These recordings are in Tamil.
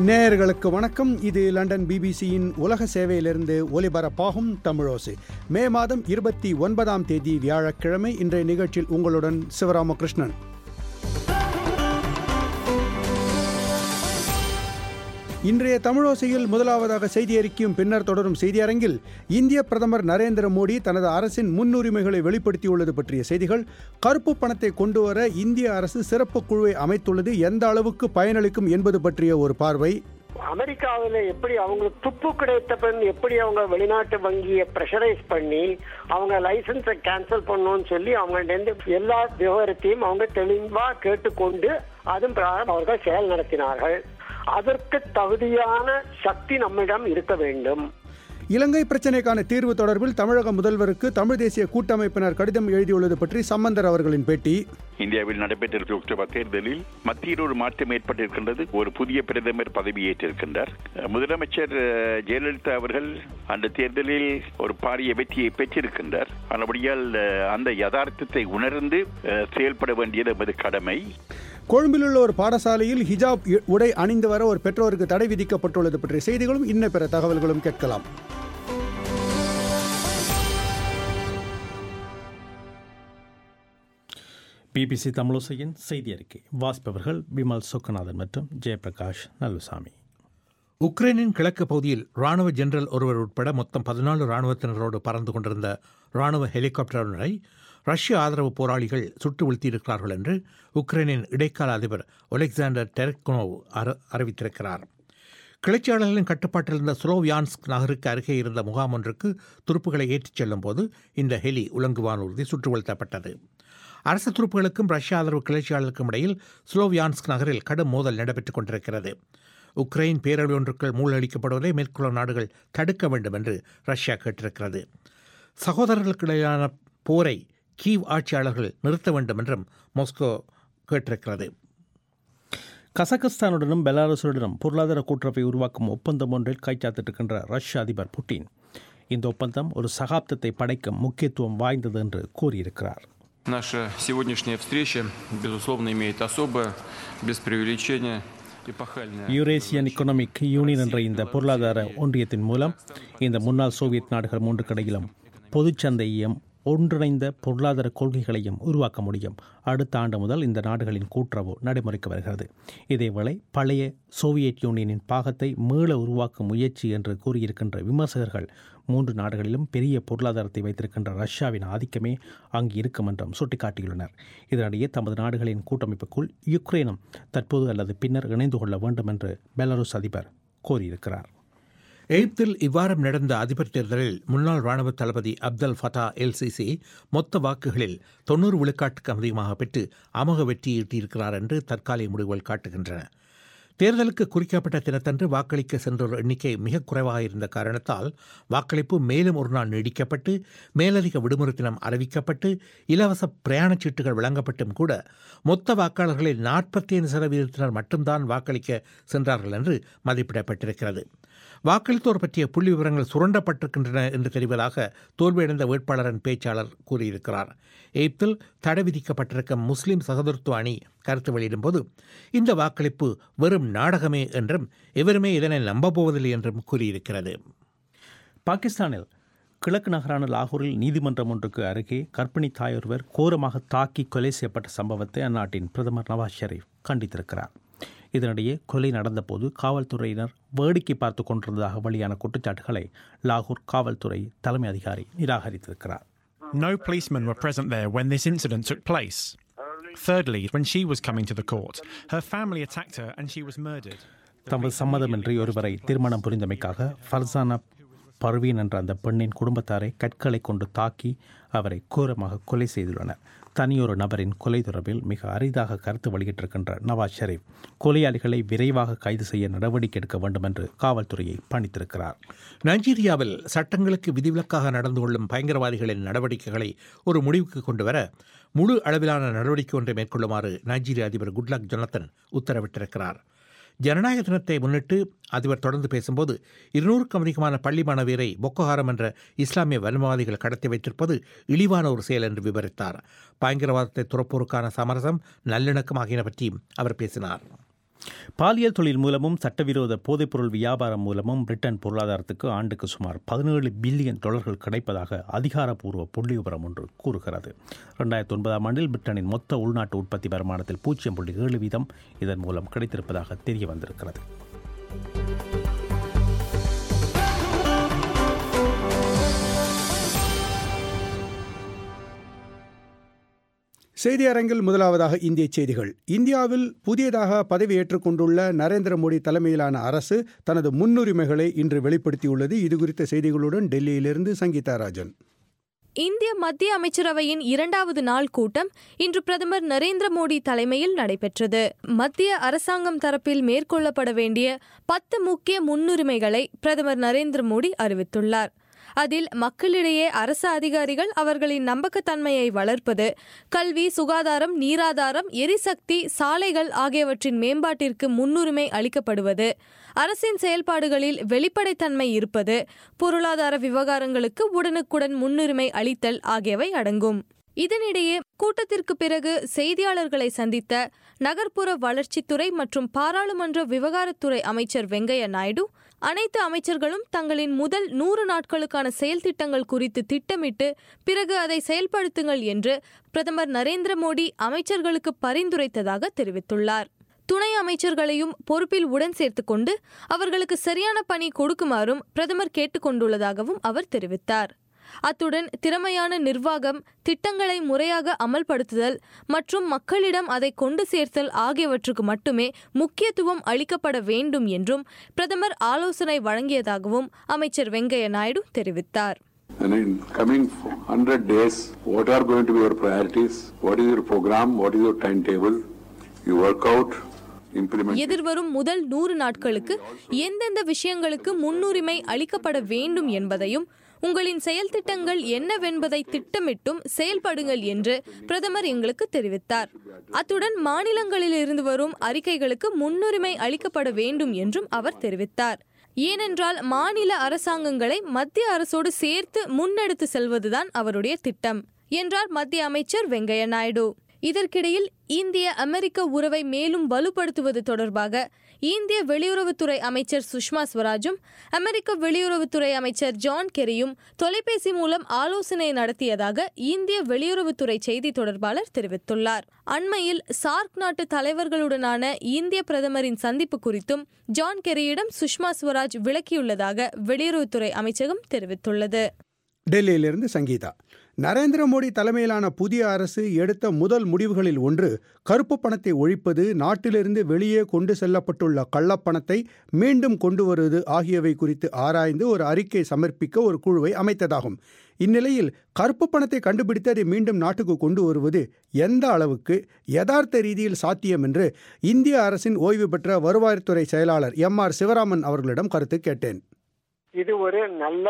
நேயர்களுக்கு வணக்கம் இது லண்டன் பிபிசியின் உலக சேவையிலிருந்து ஒலிபரப்பாகும் தமிழோசை மே மாதம் இருபத்தி ஒன்பதாம் தேதி வியாழக்கிழமை இன்றைய நிகழ்ச்சியில் உங்களுடன் சிவராமகிருஷ்ணன் இன்றைய தமிழோசையில் முதலாவதாக செய்தி அறிக்கையும் பின்னர் தொடரும் செய்தியரங்கில் இந்திய பிரதமர் நரேந்திர மோடி தனது அரசின் முன்னுரிமைகளை வெளிப்படுத்தியுள்ளது பற்றிய செய்திகள் கருப்பு பணத்தை கொண்டுவர இந்திய அரசு சிறப்பு குழுவை அமைத்துள்ளது எந்த அளவுக்கு பயனளிக்கும் என்பது பற்றிய ஒரு பார்வை அமெரிக்காவில் எப்படி அவங்களுக்கு துப்பு கிடைத்த பின் எப்படி அவங்க வெளிநாட்டு வங்கியை ப்ரெஷரைஸ் பண்ணி அவங்க லைசன்ஸை கேன்சல் பண்ணணும்னு சொல்லி அவங்கள்ட்ட எல்லா விவரத்தையும் அவங்க தெளிவா கேட்டுக்கொண்டு அதன் பிரகாரம் அவர்கள் செயல் நடத்தினார்கள் அதற்கு தகுதியான சக்தி நம்மிடம் இருக்க வேண்டும் இலங்கை பிரச்சினைக்கான தீர்வு தொடர்பில் தமிழக முதல்வருக்கு தமிழ் தேசிய கூட்டமைப்பினர் கடிதம் எழுதியுள்ளது பற்றி சம்பந்தர் அவர்களின் பேட்டி இந்தியாவில் நடைபெற்ற லோக்சபா தேர்தலில் மத்தியில் ஒரு மாற்றம் ஏற்பட்டிருக்கின்றது ஒரு புதிய பிரதமர் பதவியேற்றிருக்கின்றார் முதலமைச்சர் அஹ், ஜெயலலிதா அவர்கள் அந்த தேர்தலில் ஒரு பாரிய வெற்றியை பெற்றிருக்கின்றார் ஆனபடியால் அஹ், அந்த யதார்த்தத்தை உணர்ந்து அஹ், செயல்பட வேண்டியது நமது கடமை கொழும்பில் உள்ள ஒரு பாடசாலையில் ஹிஜாப் இ- உடை அணிந்து வர ஒரு பெற்றோருக்கு தடை விதிக்கப்பட்டுள்ளது பற்றிய செய்திகளும் இன்ன பிற தகவல்களும் கேட்கலாம் பிபிசி தமிழோசையின் செய்தி அறிக்கை வாசிப்பவர்கள் விமல் சொக்கநாதன் மற்றும் ஜெயபிரகாஷ் நல்லுசாமி உக்ரைனின் கிழக்கு பகுதியில் ராணுவ ஜெனரல் ஒருவர் உட்பட மொத்தம் பதினாலு ராணுவத்தினரோடு பறந்து கொண்டிருந்த ராணுவ ஹெலிகாப்டர் ஒன்றை ரஷ்ய ஆதரவு போராளிகள் சுட்டு வீழ்த்தியிருக்கிறார்கள் என்று உக்ரைனின் இடைக்கால அதிபர் ஒலெக்சாண்டர் டெரக்னோவ் அற- அறிவித்திருக்கிறார் கிளர்ச்சியாளர்களின் கட்டுப்பாட்டில் இருந்த ஸ்லோவியான்ஸ்க் நகருக்கு அருகே இருந்த முகாம் ஒன்றுக்கு துருப்புகளை ஏற்றிச் செல்லும் போது இந்த ஹெலி உலங்கு வானூர்தி சுட்டு வீழ்த்தப்பட்டது அரசு துருப்புகளுக்கும் ரஷ்ய ஆதரவு கிளர்ச்சியாளருக்கும் இடையில் ஸ்லோவியான்ஸ்க் நகரில் கடும் மோதல் நடைபெற்றுக் கொண்டிருக்கிறது உக்ரைன் பேரழிவு ஒன்றுக்குள் மூழ்கடிக்கப்படுவதை மேற்குள்ள நாடுகள் தடுக்க வேண்டும் என்று ரஷ்யா கேட்டிருக்கிறது சகோதரர்களுக்கிடையிலான போரை கீவ் ஆட்சியாளர்கள் நிறுத்த வேண்டும் என்றும் மாஸ்கோ கேட்டிருக்கிறது கசகஸ்தானுடனும் பெலாரஸுடனும் பொருளாதார கூட்டுறவை உருவாக்கும் ஒப்பந்தம் ஒன்றில் கைச்சாத்திட்டிருக்கின்ற ரஷ்ய அதிபர் புட்டின் இந்த ஒப்பந்தம் ஒரு சகாப்தத்தை படைக்கும் முக்கியத்துவம் வாய்ந்தது என்று கூறியிருக்கிறார் Наша сегодняшняя встреча, безусловно, имеет особое, без преувеличения, эпохальное. யூரேசியன் எக்கனாமிக் யூனியன் என்ற இந்த பொருளாதார ஒன்றியத்தின் மூலம் இந்த முன்னாள் சோவியத் நாடுகள் மூன்று கடையிலும் பொதுச்சந்தையையும் ஒன்றிணைந்த பொருளாதார கொள்கைகளையும் உருவாக்க முடியும் அடுத்த ஆண்டு முதல் இந்த நாடுகளின் கூட்டுறவு நடைமுறைக்கு வருகிறது இதேவேளை பழைய சோவியத் யூனியனின் பாகத்தை மீள உருவாக்கும் முயற்சி என்று கூறியிருக்கின்ற விமர்சகர்கள் மூன்று நாடுகளிலும் பெரிய பொருளாதாரத்தை வைத்திருக்கின்ற ரஷ்யாவின் ஆதிக்கமே அங்கு இருக்கும் என்றும் சுட்டிக்காட்டியுள்ளனர் இதனிடையே தமது நாடுகளின் கூட்டமைப்புக்குள் யுக்ரைனும் தற்போது அல்லது பின்னர் இணைந்து கொள்ள வேண்டும் என்று பெலாருஸ் அதிபர் கோரியிருக்கிறார் எகிப்தில் இவ்வாரம் நடந்த அதிபர் தேர்தலில் முன்னாள் ராணுவ தளபதி அப்தல் ஃபதா எல் சிசி மொத்த வாக்குகளில் தொண்ணூறு விழுக்காட்டுக்கு அதிகமாக பெற்று அமோக வெற்றி ஈட்டியிருக்கிறார் என்று தற்காலிக முடிவுகள் காட்டுகின்றன தேர்தலுக்கு குறிக்கப்பட்ட தினத்தன்று வாக்களிக்க சென்றோர் எண்ணிக்கை மிக குறைவாக இருந்த காரணத்தால் வாக்களிப்பு மேலும் ஒரு நாள் நீடிக்கப்பட்டு மேலதிக விடுமுறை தினம் அறிவிக்கப்பட்டு இலவச பிரயாணச் சீட்டுகள் வழங்கப்பட்டும் கூட மொத்த வாக்காளர்களில் நாற்பத்தி ஐந்து சதவீதத்தினர் மட்டும்தான் வாக்களிக்க சென்றார்கள் என்று மதிப்பிடப்பட்டிருக்கிறது வாக்களித்தோர் பற்றிய புள்ளி விவரங்கள் சுரண்டப்பட்டிருக்கின்றன என்று தெரிவதாக தோல்வியடைந்த வேட்பாளரின் பேச்சாளர் கூறியிருக்கிறார் எகிப்தில் தடை விதிக்கப்பட்டிருக்கும் முஸ்லிம் சகோதரத்துவ அணி கருத்து வெளியிடும்போது இந்த வாக்களிப்பு வெறும் நாடகமே என்றும் எவருமே இதனை நம்பப்போவதில்லை என்றும் கூறியிருக்கிறது பாகிஸ்தானில் கிழக்கு நகரான லாகூரில் நீதிமன்றம் ஒன்றுக்கு அருகே கர்ப்பிணி தாயொருவர் கோரமாக தாக்கி கொலை செய்யப்பட்ட சம்பவத்தை அந்நாட்டின் பிரதமர் நவாஸ் ஷெரீப் கண்டித்திருக்கிறார் இதனிடையே கொலை நடந்தபோது காவல்துறையினர் வேடிக்கை பார்த்து கொண்டிருந்ததாக வெளியான குற்றச்சாட்டுகளை லாகூர் காவல்துறை தலைமை அதிகாரி நிராகரித்திருக்கிறார் No policemen were present there when this incident took place. Thirdly, when she was coming to the court, her family attacked her and she was murdered. தமது சம்மதமின்றி ஒருவரை திருமணம் புரிந்தமைக்காக ஃபர்சானா பர்வீன் என்ற அந்த பெண்ணின் குடும்பத்தாரை கற்களை கொண்டு தாக்கி அவரை கோரமாக கொலை செய்துள்ளனர் தனியொரு நபரின் கொலை தொடர்பில் மிக அரிதாக கருத்து வெளியிட்டிருக்கின்ற நவாஸ் ஷெரீப் கொலையாளிகளை விரைவாக கைது செய்ய நடவடிக்கை எடுக்க வேண்டும் என்று காவல்துறையை பணித்திருக்கிறார் நைஜீரியாவில் சட்டங்களுக்கு விதிவிலக்காக நடந்து கொள்ளும் பயங்கரவாதிகளின் நடவடிக்கைகளை ஒரு முடிவுக்கு கொண்டு வர முழு அளவிலான நடவடிக்கை ஒன்றை மேற்கொள்ளுமாறு நைஜீரிய அதிபர் குட்லக் ஜொனத்தன் உத்தரவிட்டிருக்கிறார் ஜனநாயக தினத்தை முன்னிட்டு அதிபர் தொடர்ந்து பேசும்போது இருநூறுக்கும் அதிகமான பள்ளி மாணவியரை பொக்கோஹாரம் என்ற இஸ்லாமிய வன்மவாதிகள் கடத்தி வைத்திருப்பது இழிவான ஒரு செயல் என்று விவரித்தார் பயங்கரவாதத்தை துறப்போருக்கான சமரசம் நல்லிணக்கம் ஆகியன பற்றியும் அவர் பேசினார் பாலியல் தொழில் மூலமும் சட்டவிரோத போதைப்பொருள் வியாபாரம் மூலமும் பிரிட்டன் பொருளாதாரத்துக்கு ஆண்டுக்கு சுமார் பதினேழு பில்லியன் டாலர்கள் கிடைப்பதாக அதிகாரப்பூர்வ புள்ளிவிவரம் ஒன்று கூறுகிறது ரெண்டாயிரத்தி ஒன்பதாம் ஆண்டில் பிரிட்டனின் மொத்த உள்நாட்டு உற்பத்தி வருமானத்தில் பூஜ்ஜியம் புள்ளி ஏழு வீதம் இதன் மூலம் கிடைத்திருப்பதாக தெரிய வந்திருக்கிறது செய்தி அரங்கில் முதலாவதாக இந்திய செய்திகள் இந்தியாவில் புதியதாக பதவியேற்றுக் கொண்டுள்ள நரேந்திர மோடி தலைமையிலான அரசு தனது முன்னுரிமைகளை இன்று வெளிப்படுத்தியுள்ளது இதுகுறித்த செய்திகளுடன் டெல்லியிலிருந்து சங்கீதா ராஜன் இந்திய மத்திய அமைச்சரவையின் இரண்டாவது நாள் கூட்டம் இன்று பிரதமர் நரேந்திர மோடி தலைமையில் நடைபெற்றது மத்திய அரசாங்கம் தரப்பில் மேற்கொள்ளப்பட வேண்டிய பத்து முக்கிய முன்னுரிமைகளை பிரதமர் நரேந்திர மோடி அறிவித்துள்ளார் அதில் மக்களிடையே அரசு அதிகாரிகள் அவர்களின் நம்பகத்தன்மையை வளர்ப்பது கல்வி சுகாதாரம் நீராதாரம் எரிசக்தி சாலைகள் ஆகியவற்றின் மேம்பாட்டிற்கு முன்னுரிமை அளிக்கப்படுவது அரசின் செயல்பாடுகளில் வெளிப்படைத்தன்மை இருப்பது பொருளாதார விவகாரங்களுக்கு உடனுக்குடன் முன்னுரிமை அளித்தல் ஆகியவை அடங்கும் இதனிடையே கூட்டத்திற்கு பிறகு செய்தியாளர்களை சந்தித்த நகர்ப்புற வளர்ச்சித்துறை மற்றும் பாராளுமன்ற விவகாரத்துறை அமைச்சர் வெங்கையா நாயுடு அனைத்து அமைச்சர்களும் தங்களின் முதல் நூறு நாட்களுக்கான செயல் திட்டங்கள் குறித்து திட்டமிட்டு பிறகு அதை செயல்படுத்துங்கள் என்று பிரதமர் நரேந்திர மோடி அமைச்சர்களுக்கு பரிந்துரைத்ததாக தெரிவித்துள்ளார் துணை அமைச்சர்களையும் பொறுப்பில் உடன் சேர்த்துக்கொண்டு அவர்களுக்கு சரியான பணி கொடுக்குமாறும் பிரதமர் கேட்டுக்கொண்டுள்ளதாகவும் அவர் தெரிவித்தார் அத்துடன் திறமையான நிர்வாகம் திட்டங்களை முறையாக அமல்படுத்துதல் மற்றும் மக்களிடம் அதை கொண்டு சேர்த்தல் ஆகியவற்றுக்கு மட்டுமே முக்கியத்துவம் அளிக்கப்பட வேண்டும் என்றும் பிரதமர் ஆலோசனை வழங்கியதாகவும் அமைச்சர் வெங்கையா நாயுடு தெரிவித்தார் And in coming 100 days, what are going to be your priorities? What is your program? What is your timetable? You work out, implement. எதிர்வரும் முதல் நூறு நாட்களுக்கு எந்தெந்த விஷயங்களுக்கு முன்னுரிமை அளிக்கப்பட வேண்டும் என்பதையும் உங்களின் செயல் திட்டங்கள் என்னவென்பதை திட்டமிட்டும் செயல்படுங்கள் என்று பிரதமர் எங்களுக்கு தெரிவித்தார் அத்துடன் மாநிலங்களில் இருந்து வரும் அறிக்கைகளுக்கு முன்னுரிமை அளிக்கப்பட வேண்டும் என்றும் அவர் தெரிவித்தார் ஏனென்றால் மாநில அரசாங்கங்களை மத்திய அரசோடு சேர்த்து முன்னெடுத்து செல்வதுதான் அவருடைய திட்டம் என்றார் மத்திய அமைச்சர் வெங்கையா நாயுடு இதற்கிடையில் இந்திய அமெரிக்க உறவை மேலும் வலுப்படுத்துவது தொடர்பாக இந்திய வெளியுறவுத்துறை அமைச்சர் சுஷ்மா ஸ்வராஜும் அமெரிக்க வெளியுறவுத்துறை அமைச்சர் ஜான் கெரியும் தொலைபேசி மூலம் ஆலோசனை நடத்தியதாக இந்திய வெளியுறவுத்துறை செய்தி தொடர்பாளர் தெரிவித்துள்ளார் அண்மையில் சார்க் நாட்டு தலைவர்களுடனான இந்திய பிரதமரின் சந்திப்பு குறித்தும் ஜான் கெரியிடம் சுஷ்மா ஸ்வராஜ் விளக்கியுள்ளதாக வெளியுறவுத்துறை அமைச்சகம் தெரிவித்துள்ளது டெல்லியிலிருந்து சங்கீதா நரேந்திர மோடி தலைமையிலான புதிய அரசு எடுத்த முதல் முடிவுகளில் ஒன்று கருப்பு பணத்தை ஒழிப்பது நாட்டிலிருந்து வெளியே கொண்டு செல்லப்பட்டுள்ள கள்ளப்பணத்தை மீண்டும் கொண்டு வருவது ஆகியவை குறித்து ஆராய்ந்து ஒரு அறிக்கை சமர்ப்பிக்க ஒரு குழுவை அமைத்ததாகும் இந்நிலையில் கருப்பு பணத்தை கண்டுபிடித்து அதை மீண்டும் நாட்டுக்கு கொண்டு வருவது எந்த அளவுக்கு யதார்த்த ரீதியில் சாத்தியம் என்று இந்திய அரசின் ஓய்வு பெற்ற வருவாய்த்துறை செயலாளர் எம் ஆர் சிவராமன் அவர்களிடம் கருத்து கேட்டேன் இது ஒரு நல்ல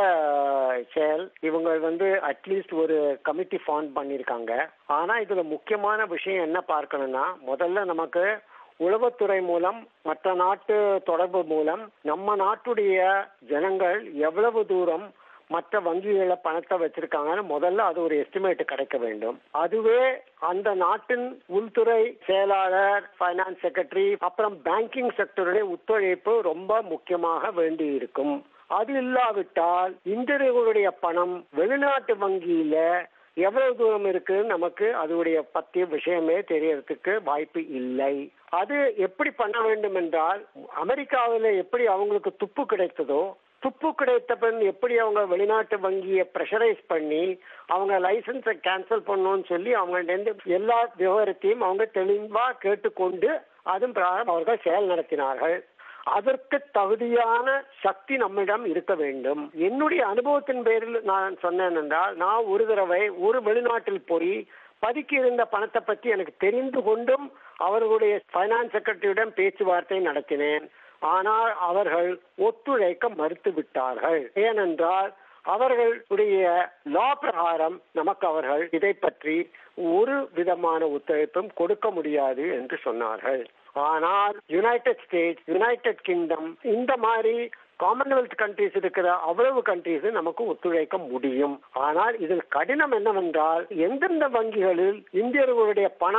செயல் இவங்க வந்து அட்லீஸ்ட் ஒரு கமிட்டி ஃபார்ம் பண்ணிருக்காங்க ஆனா இதுல முக்கியமான விஷயம் என்ன பார்க்கணும்னா முதல்ல நமக்கு உளவுத்துறை மூலம் மற்ற நாட்டு தொடர்பு மூலம் நம்ம நாட்டுடைய ஜனங்கள் எவ்வளவு தூரம் மற்ற வங்கிகள பணத்தை வச்சிருக்காங்கன்னு முதல்ல அது ஒரு எஸ்டிமேட் கிடைக்க வேண்டும் அதுவே அந்த நாட்டின் உள்துறை செயலாளர் பைனான்ஸ் செக்ரட்டரி அப்புறம் பேங்கிங் செக்டருடைய ஒத்துழைப்பு ரொம்ப முக்கியமாக வேண்டி இருக்கும் அது இல்லாவிட்டால் இந்தியர்களுடைய பணம் வெளிநாட்டு வங்கியில எவ்வளவு தூரம் இருக்கு நமக்கு அதோடைய பத்திய விஷயமே தெரியறதுக்கு வாய்ப்பு இல்லை அது எப்படி பண்ண வேண்டும் என்றால் அமெரிக்காவில் எப்படி அவங்களுக்கு துப்பு கிடைத்ததோ துப்பு கிடைத்த பின் எப்படி அவங்க வெளிநாட்டு வங்கியை ப்ரெஷரைஸ் பண்ணி அவங்க லைசன்ஸை கேன்சல் பண்ணணும்னு சொல்லி அவங்கள்ட்ட எல்லா விவரத்தையும் அவங்க தெளிவா கேட்டுக்கொண்டு அதன் பிரகாரம் அவர்கள் செயல் நடத்தினார்கள் அதற்கு தகுதியான சக்தி நம்மிடம் இருக்க வேண்டும் என்னுடைய அனுபவத்தின் பேரில் நான் சொன்னேன் என்றால் நான் ஒரு தடவை ஒரு வெளிநாட்டில் போய் பதுக்கி இருந்த பணத்தை பற்றி எனக்கு தெரிந்து கொண்டும் அவர்களுடைய பைனான்ஸ் செக்ரட்டரியுடன் பேச்சுவார்த்தை நடத்தினேன் ஆனால் அவர்கள் ஒத்துழைக்க மறுத்து விட்டார்கள் ஏனென்றால் அவர்களுடைய லா பிரகாரம் நமக்கு அவர்கள் இதை பற்றி ஒரு விதமான ஒத்துழைப்பும் கொடுக்க முடியாது என்று சொன்னார்கள் ஆனால் யுனைடெட் ஸ்டேட்ஸ் யுனைடெட் கிங்டம் இந்த மாதிரி காமன்வெல்த் கண்ட்ரிஸ் இருக்கிற அவ்வளவு கண்ட்ரிஸ் நமக்கு ஒத்துழைக்க முடியும் ஆனால் இதில் கடினம் என்னவென்றால் எந்தெந்த வங்கிகளில் இந்தியர்களுடைய பணம்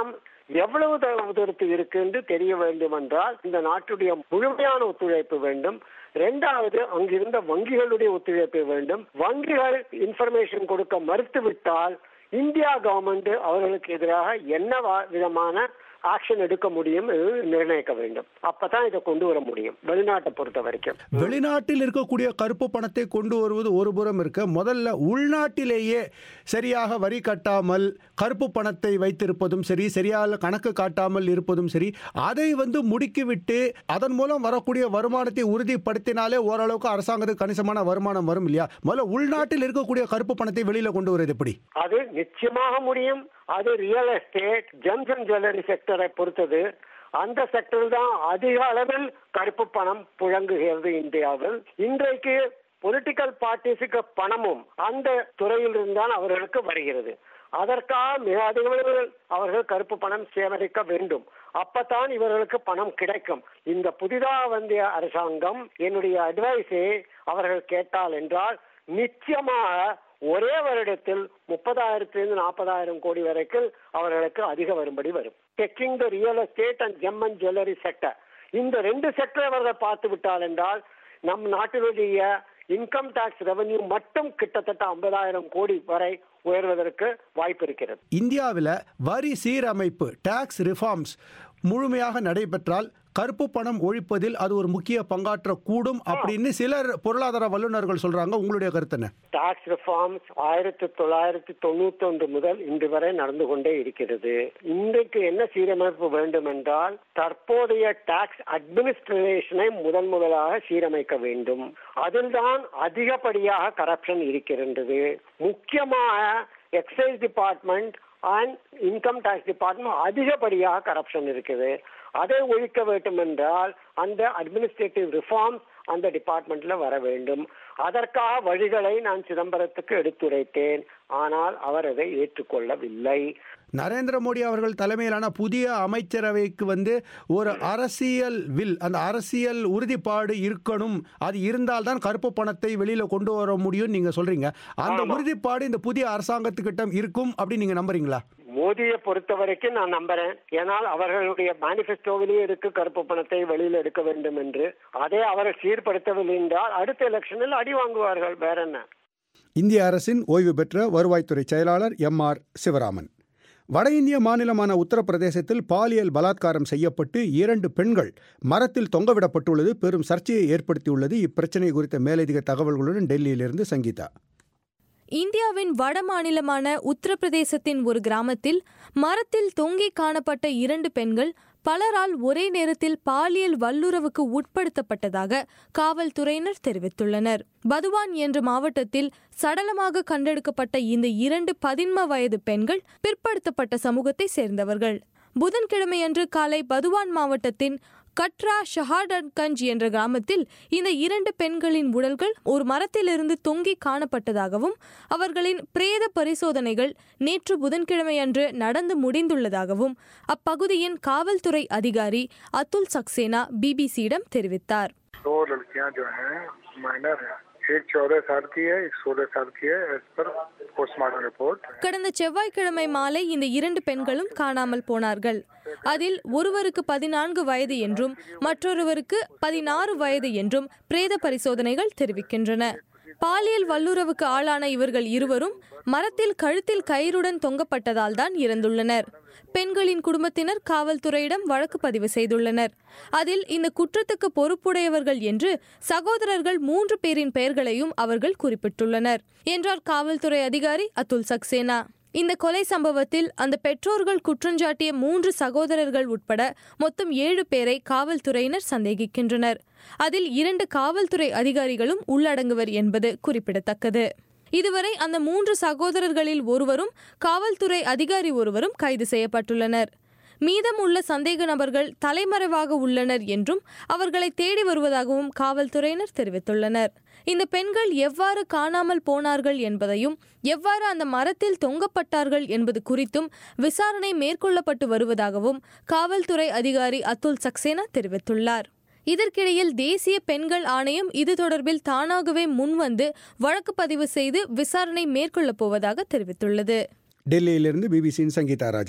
எவ்வளவு த- தூரத்தில் இருக்கு என்று தெரிய வேண்டும் என்றால் இந்த நாட்டுடைய முழுமையான ஒத்துழைப்பு வேண்டும் இரண்டாவது அங்கிருந்த வங்கிகளுடைய ஒத்துழைப்பு வேண்டும் வங்கிகள் இன்ஃபர்மேஷன் கொடுக்க மறுத்துவிட்டால் இந்தியா கவர்மெண்ட் அவர்களுக்கு எதிராக என்ன வா- விதமான ஆக்ஷன் எடுக்க முடியும் என்று நிர்ணயிக்க வேண்டும் அப்பதான் இதை கொண்டு வர முடியும் வெளிநாட்டை பொறுத்த வரைக்கும் வெளிநாட்டில் இருக்கக்கூடிய கருப்பு பணத்தை கொண்டு வருவது ஒரு புறம் இருக்க முதல்ல உள்நாட்டிலேயே சரியாக வரி கட்டாமல் கருப்பு பணத்தை வைத்திருப்பதும் சரி சரியாக கணக்கு காட்டாமல் இருப்பதும் சரி அதை வந்து முடுக்கிவிட்டு அதன் மூலம் வரக்கூடிய வருமானத்தை உறுதிப்படுத்தினாலே ஓரளவுக்கு அரசாங்கத்துக்கு கணிசமான வருமானம் வரும் இல்லையா முதல்ல உள்நாட்டில் இருக்கக்கூடிய கருப்பு பணத்தை வெளியில கொண்டு வருவது எப்படி அது நிச்சயமாக முடியும் அது real estate gems and jewellery செக்டரை பொறுத்தது அந்த செக்டர் தான் அதிக அளவில் கருப்பு பணம் புழங்குகிறது இந்தியாவில் இன்றைக்கு பொலிட்டிக்கல் பார்ட்டிஸுக்கு பணமும் அந்த துறையில் இருந்தால் அவர்களுக்கு வருகிறது அதற்காக மிக அதிக அளவில் அவர்கள் கருப்பு பணம் சேகரிக்க வேண்டும் அப்பதான் இவர்களுக்கு பணம் கிடைக்கும் இந்த புதிதாக வந்த அரசாங்கம் என்னுடைய அட்வைஸை அவர்கள் கேட்டால் என்றால் நிச்சயமாக ஒரே வருடத்தில் முப்பதாயிரத்திலிருந்து நாற்பதாயிரம் கோடி வரைக்கும் அவர்களுக்கு அதிக வரும்படி வரும் taking the real estate and gem and jewellery sector இந்த ரெண்டு செக்டர் அவர்கள் பார்த்து விட்டால் என்றால் நம் நாட்டினுடைய இன்கம் டாக்ஸ் ரெவன்யூ மட்டும் கிட்டத்தட்ட ஐம்பதாயிரம் கோடி வரை உயர்வதற்கு வாய்ப்பு இருக்கிறது இந்தியாவில் வரி சீரமைப்பு டாக்ஸ் ரிஃபார்ம்ஸ் முழுமையாக நடைபெற்றால் கருப்பு பணம் ஒழிப்பதில் அது ஒரு முக்கிய பங்காற்றக்கூடும் அப்படின்னு சிலர் பொருளாதார வல்லுநர்கள் சொல்றாங்க உங்களுடைய கருத்து என்ன டாக்ஸ் ரிஃபார்ம்ஸ் ஆயிரத்தி தொள்ளாயிரத்தி தொண்ணூத்தி ஒன்று முதல் இன்று வரை நடந்து கொண்டே இருக்கிறது இன்றைக்கு என்ன சீரமைப்பு வேண்டும் என்றால் தற்போதைய டாக்ஸ் அட்மினிஸ்ட்ரேஷனை முதன் முதலாக சீரமைக்க வேண்டும் அதில்தான் அதிகப்படியாக கரப்ஷன் இருக்கின்றது முக்கியமாக excise department and income tax department அதிகப்படியாக கரப்ஷன் இருக்குது அதை ஒழிக்க வேண்டும் என்றால் அந்த அட்மினிஸ்ட்ரேட்டிவ் ரிஃபார்ம்ஸ் அந்த டிபார்ட்மெண்ட்ல வர வேண்டும் அதற்காக வழிகளை நான் சிதம்பரத்துக்கு எடுத்துரைத்தேன் ஆனால் அவர் அதை ஏற்றுக்கொள்ளவில்லை நரேந்திர மோடி அவர்கள் தலைமையிலான புதிய அமைச்சரவைக்கு வந்து ஒரு அரசியல் வில் அந்த அரசியல் உறுதிப்பாடு இருக்கணும் அது இருந்தால்தான் கருப்பு பணத்தை வெளியில கொண்டு வர முடியும் நீங்க சொல்றீங்க அந்த உறுதிப்பாடு இந்த புதிய அரசாங்கத்துக்கிட்ட இருக்கும் அப்படின்னு நீங்க நம்புறீங்களா மோடியை பொறுத்த வரைக்கும் நான் நம்புறேன் ஏனால் அவர்களுடைய மேனிபெஸ்டோவிலேயே இருக்கு கருப்பு பணத்தை வெளியில் எடுக்க வேண்டும் என்று அதை அவர்கள் சீர்படுத்தவில்லை என்றால் அடுத்த எலெக்ஷனில் அடி வாங்குவார்கள் வேற என்ன இந்திய அரசின் ஓய்வு பெற்ற வருவாய்த்துறை செயலாளர் எம் ஆர் சிவராமன் வட இந்திய மாநிலமான உத்தரப்பிரதேசத்தில் பாலியல் பலாத்காரம் செய்யப்பட்டு இரண்டு பெண்கள் மரத்தில் தொங்கவிடப்பட்டுள்ளது பெரும் சர்ச்சையை ஏற்படுத்தியுள்ளது இப்பிரச்சனை குறித்த மேலதிக தகவல்களுடன் டெல்லியிலிருந்து சங்கீதா இந்தியாவின் வட மாநிலமான உத்தரப்பிரதேசத்தின் ஒரு கிராமத்தில் மரத்தில் தொங்கி காணப்பட்ட இரண்டு பெண்கள் பலரால் ஒரே நேரத்தில் பாலியல் வல்லுறவுக்கு உட்படுத்தப்பட்டதாக காவல்துறையினர் தெரிவித்துள்ளனர் பதுவான் என்ற மாவட்டத்தில் சடலமாக கண்டெடுக்கப்பட்ட இந்த இரண்டு பதின்ம வயது பெண்கள் பிற்படுத்தப்பட்ட சமூகத்தை சேர்ந்தவர்கள் புதன்கிழமையன்று காலை பதுவான் மாவட்டத்தின் கட்ரா ஷஹாடன்கஞ்ச் என்ற கிராமத்தில் இந்த இரண்டு பெண்களின் உடல்கள் ஒரு மரத்திலிருந்து தொங்கி காணப்பட்டதாகவும் அவர்களின் பிரேத பரிசோதனைகள் நேற்று புதன்கிழமையன்று நடந்து முடிந்துள்ளதாகவும் அப்பகுதியின் காவல்துறை அதிகாரி அத்துல் சக்சேனா பிபிசியிடம் தெரிவித்தார் दो लड़कियां जो हैं माइनर हैं एक चौदह साल की है एक सोलह साल की है एज पर पोस्टमार्टम रिपोर्ट கடந்த செவ்வாய்க்கிழமை மாலை இந்த இரண்டு பெண்களும் காணாமல் போனார்கள் அதில் ஒருவருக்கு பதினான்கு வயது என்றும் மற்றொருவருக்கு பதினாறு வயது என்றும் பிரேத பரிசோதனைகள் தெரிவிக்கின்றன பாலியல் வல்லுறவுக்கு ஆளான இவர்கள் இருவரும் மரத்தில் கழுத்தில் கயிறுடன் தொங்கப்பட்டதால் தான் இறந்துள்ளனர் பெண்களின் குடும்பத்தினர் காவல்துறையிடம் வழக்கு பதிவு செய்துள்ளனர் அதில் இந்த குற்றத்துக்கு பொறுப்புடையவர்கள் என்று சகோதரர்கள் மூன்று பேரின் பெயர்களையும் அவர்கள் குறிப்பிட்டுள்ளனர் என்றார் காவல்துறை அதிகாரி அத்துல் சக்சேனா இந்த கொலை சம்பவத்தில் அந்த பெற்றோர்கள் குற்றஞ்சாட்டிய மூன்று சகோதரர்கள் உட்பட மொத்தம் ஏழு பேரை காவல்துறையினர் சந்தேகிக்கின்றனர் அதில் இரண்டு காவல்துறை அதிகாரிகளும் உள்ளடங்குவர் என்பது குறிப்பிடத்தக்கது இதுவரை அந்த மூன்று சகோதரர்களில் ஒருவரும் காவல்துறை அதிகாரி ஒருவரும் கைது செய்யப்பட்டுள்ளனர் மீதமுள்ள சந்தேக நபர்கள் தலைமறைவாக உள்ளனர் என்றும் அவர்களை தேடி வருவதாகவும் காவல்துறையினர் தெரிவித்துள்ளனர் இந்த பெண்கள் எவ்வாறு காணாமல் போனார்கள் என்பதையும் எவ்வாறு அந்த மரத்தில் தொங்கப்பட்டார்கள் என்பது குறித்தும் விசாரணை மேற்கொள்ளப்பட்டு வருவதாகவும் காவல்துறை அதிகாரி அத்துல் சக்சேனா தெரிவித்துள்ளார் இதற்கிடையில் தேசிய பெண்கள் ஆணையம் இது தொடர்பில் தானாகவே முன்வந்து வழக்கு பதிவு செய்து விசாரணை மேற்கொள்ளப் போவதாக தெரிவித்துள்ளது டெல்லியிலிருந்து பிபிசியின் சங்கீதா ராஜன்